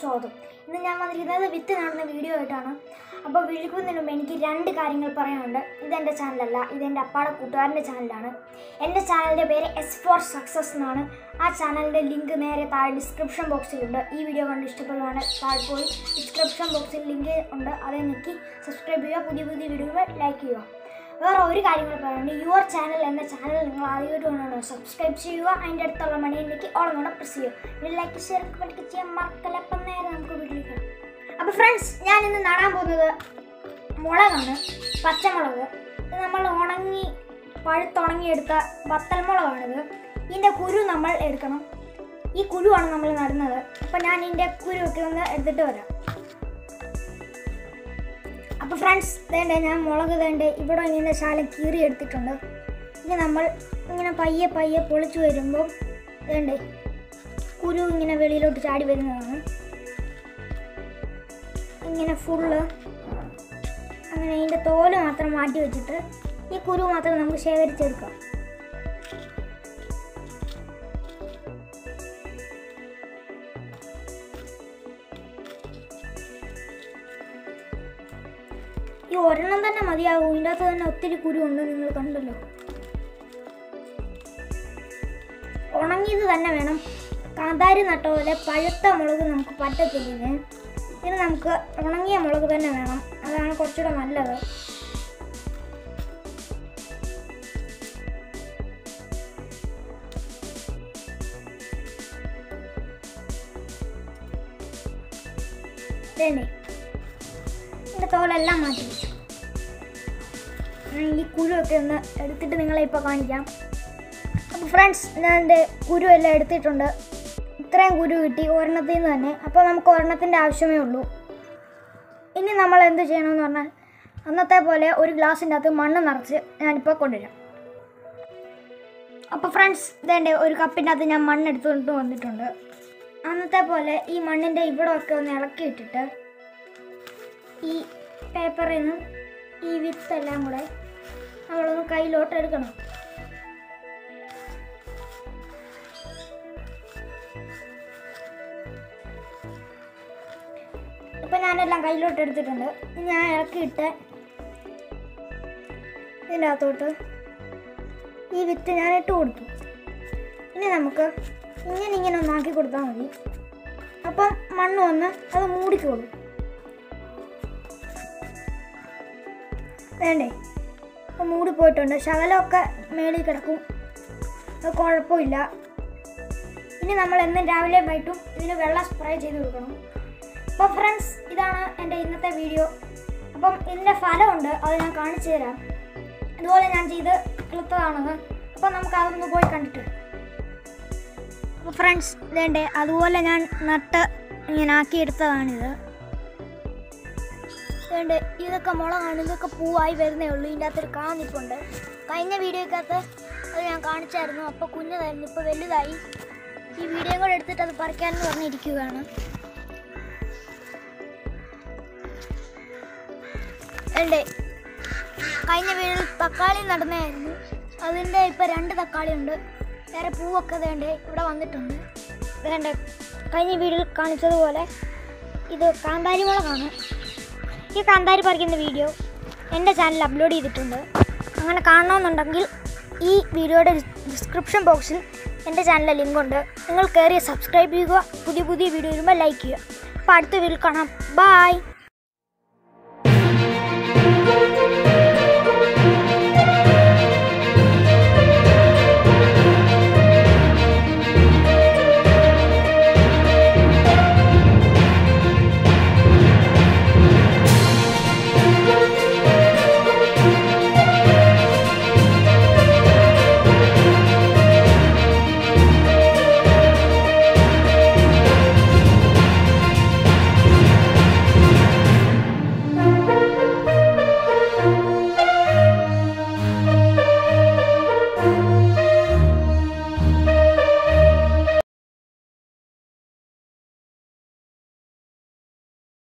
സ്വാഗതം ഇന്ന് ഞാൻ വന്നിരിക്കുന്നത് വിത്ത് നടുന്ന വീഡിയോ ആയിട്ടാണ് അപ്പോൾ വിളിക്കുന്നതിന് മുമ്പ് എനിക്ക് രണ്ട് കാര്യങ്ങൾ പറയാനുണ്ട് ഇതെൻ്റെ ചാനലല്ല ഇതെൻ്റെ അപ്പാടെ കൂട്ടുകാരൻ്റെ ചാനലാണ് എൻ്റെ ചാനലിൻ്റെ പേര് എസ് ഫോർ സക്സസ് എന്നാണ് ആ ചാനലിൻ്റെ ലിങ്ക് നേരെ താഴെ ഡിസ്ക്രിപ്ഷൻ ബോക്സിലുണ്ട് ഈ വീഡിയോ കണ്ട് ഇഷ്ടപ്പെടുകയാണ് താഴെ പോയി ഡിസ്ക്രിപ്ഷൻ ബോക്സിൽ ലിങ്ക് ഉണ്ട് അതേ നോക്കി സബ്സ്ക്രൈബ് ചെയ്യുക പുതിയ പുതിയ വീഡിയോകൾ ലൈക്ക് ചെയ്യുക വേറെ ഒരു കാര്യം കൂടെ പറയാനുണ്ട് യുവർ ചാനൽ എന്ന ചാനൽ നിങ്ങൾ ആദ്യമായിട്ട് കൊണ്ടാണ് സബ്സ്ക്രൈബ് ചെയ്യുക അതിൻ്റെ അടുത്തുള്ള മണിയിലേക്ക് ഓളം കൂടെ പ്രസ് ചെയ്യുക ലൈക്ക് ഷെയർ കമൻറ്റ് ചെയ്യാൻ മറക്കല്ല അപ്പം നേരെ നമുക്ക് വീട്ടിലേക്ക് അപ്പോൾ ഫ്രണ്ട്സ് ഞാൻ ഇന്ന് നടാൻ പോകുന്നത് മുളകാണ് പച്ചമുളക് ഇത് നമ്മൾ ഉണങ്ങി പഴുത്തുണങ്ങിയെടുത്ത വത്തൽമുളകാണിത് ഇതിൻ്റെ കുരു നമ്മൾ എടുക്കണം ഈ കുരുവാണ് നമ്മൾ നടുന്നത് അപ്പോൾ ഞാൻ ഇതിൻ്റെ കുരുവൊക്കെ ഒന്ന് എടുത്തിട്ട് വരാം അപ്പോൾ ഫ്രണ്ട്സ് വേണ്ടേ ഞാൻ മുളക് വേണ്ടേ ഇവിടെ ഇങ്ങനെ ശാലം കീറി എടുത്തിട്ടുണ്ട് ഇനി നമ്മൾ ഇങ്ങനെ പയ്യെ പയ്യെ പൊളിച്ചു വരുമ്പോൾ വേണ്ടേ കുരു ഇങ്ങനെ വെളിയിലോട്ട് ചാടി വരുന്നതാണ് ഇങ്ങനെ ഫുള്ള് അങ്ങനെ ഇതിൻ്റെ തോല് മാത്രം മാറ്റി വെച്ചിട്ട് ഈ കുരു മാത്രം നമുക്ക് ശേഖരിച്ചെടുക്കാം ഈ ഒരെണ്ണം തന്നെ മതിയാകും ഇതിൻ്റെ അകത്ത് തന്നെ ഒത്തിരി കുരു ഉണ്ട് നിങ്ങൾ കണ്ടല്ലോ ഉണങ്ങിയത് തന്നെ വേണം കാന്താരി നട്ട പോലെ പഴുത്ത മുളക് നമുക്ക് പറ്റത്തില്ല ഇതിന് ഇത് നമുക്ക് ഉണങ്ങിയ മുളക് തന്നെ വേണം അതാണ് കുറച്ചുകൂടെ നല്ലത് ഇതന്നെ ഇതിൻ്റെ തോലെല്ലാം മാറ്റി വെച്ചു ഞാൻ ഈ കുരുവൊക്കെ ഒന്ന് എടുത്തിട്ട് നിങ്ങളെ ഇപ്പോൾ കാണിക്കാം അപ്പോൾ ഫ്രണ്ട്സ് ഞാൻ എൻ്റെ കുരു എല്ലാം എടുത്തിട്ടുണ്ട് ഇത്രയും കുരു കിട്ടി ഒരെണ്ണത്തിൽ നിന്ന് തന്നെ അപ്പോൾ നമുക്ക് ഒരെണ്ണത്തിൻ്റെ ആവശ്യമേ ഉള്ളൂ ഇനി നമ്മൾ എന്ത് ചെയ്യണമെന്ന് പറഞ്ഞാൽ അന്നത്തെ പോലെ ഒരു ഗ്ലാസിൻ്റെ അകത്ത് മണ്ണ് നിറച്ച് ഞാനിപ്പോൾ കൊണ്ടുവരാം അപ്പോൾ ഫ്രണ്ട്സ് ഇതേൻ്റെ ഒരു കപ്പിൻ്റെ അകത്ത് ഞാൻ മണ്ണ് എടുത്തുകൊണ്ട് വന്നിട്ടുണ്ട് അന്നത്തെ പോലെ ഈ മണ്ണിൻ്റെ ഇവിടെ ഒക്കെ ഒന്ന് ഇളക്കിയിട്ടിട്ട് ഈ പേപ്പറിൽ നിന്ന് ഈ വിത്തെല്ലാം കൂടെ നമ്മളൊന്ന് കയ്യിലോട്ട് എടുക്കണം ഇപ്പം ഞാനെല്ലാം കയ്യിലോട്ട് എടുത്തിട്ടുണ്ട് ഇനി ഞാൻ ഇറക്കിയിട്ട് ഇതിൻ്റെ അകത്തോട്ട് ഈ വിത്ത് ഞാൻ ഇട്ട് കൊടുത്തു ഇനി നമുക്ക് ഇങ്ങനെ ഇങ്ങനെ ഒന്ന് ആക്കി കൊടുത്താൽ മതി അപ്പം മണ്ണ് വന്ന് അത് മൂടിക്കോളും വേണ്ടേ അപ്പം മൂടി പോയിട്ടുണ്ട് ശകലമൊക്കെ മേളിൽ കിടക്കും അത് കുഴപ്പമില്ല ഇനി നമ്മൾ എന്നും രാവിലെ വൈകിട്ടും ഇതിന് വെള്ളം സ്പ്രേ ചെയ്ത് കൊടുക്കണം അപ്പോൾ ഫ്രണ്ട്സ് ഇതാണ് എൻ്റെ ഇന്നത്തെ വീഡിയോ അപ്പം ഇതിൻ്റെ ഫലമുണ്ട് അത് ഞാൻ കാണിച്ചു തരാം അതുപോലെ ഞാൻ ചെയ്ത് കിളുത്തതാണത് അപ്പം നമുക്ക് അതൊന്ന് പോയി കണ്ടിട്ട് വരാം. അപ്പോൾ ഫ്രണ്ട്സ് ഇതേണ്ടേ അതുപോലെ ഞാൻ നട്ട് ഇങ്ങനെ ആക്കിയെടുത്തതാണിത് വേണ്ട ഇതൊക്കെ മുളകാണ് ഇതൊക്കെ പൂവായി വരുന്നേ ഉള്ളൂ ഇതിൻ്റെ അകത്തൊരു കാന്നിപ്പുണ്ട് കഴിഞ്ഞ വീഡിയോക്കകത്ത് അത് ഞാൻ കാണിച്ചായിരുന്നു അപ്പോൾ കുഞ്ഞതായിരുന്നു ഇപ്പോൾ വലുതായി ഈ വീഡിയോ കൂടെ എടുത്തിട്ട് അത് പറിക്കാമെന്ന് പറഞ്ഞിരിക്കുകയാണ് വേണ്ടേ കഴിഞ്ഞ വീഡിയോയിൽ തക്കാളി നടന്നായിരുന്നു അതിൻ്റെ ഇപ്പോൾ രണ്ട് തക്കാളി ഉണ്ട് വേറെ പൂവൊക്കെ വേണ്ടേ ഇവിടെ വന്നിട്ടുണ്ട് വേണ്ടേ കഴിഞ്ഞ വീഡിയോയിൽ കാണിച്ചതുപോലെ ഇത് കാന്താരി മുളകാണ് ഈ കാന്താരി പറിക്കുന്ന വീഡിയോ എൻ്റെ ചാനലിൽ അപ്ലോഡ് ചെയ്തിട്ടുണ്ട് അങ്ങനെ കാണണമെന്നുണ്ടെങ്കിൽ ഈ വീഡിയോയുടെ ഡിസ്ക്രിപ്ഷൻ ബോക്സിൽ എൻ്റെ ചാനലിലെ ലിങ്ക് ഉണ്ട് നിങ്ങൾ കയറി സബ്സ്ക്രൈബ് ചെയ്യുക പുതിയ പുതിയ വീഡിയോ വരുമ്പോൾ ലൈക്ക് ചെയ്യുക അപ്പോൾ അടുത്ത വീഡിയോയിൽ കാണാം ബായ്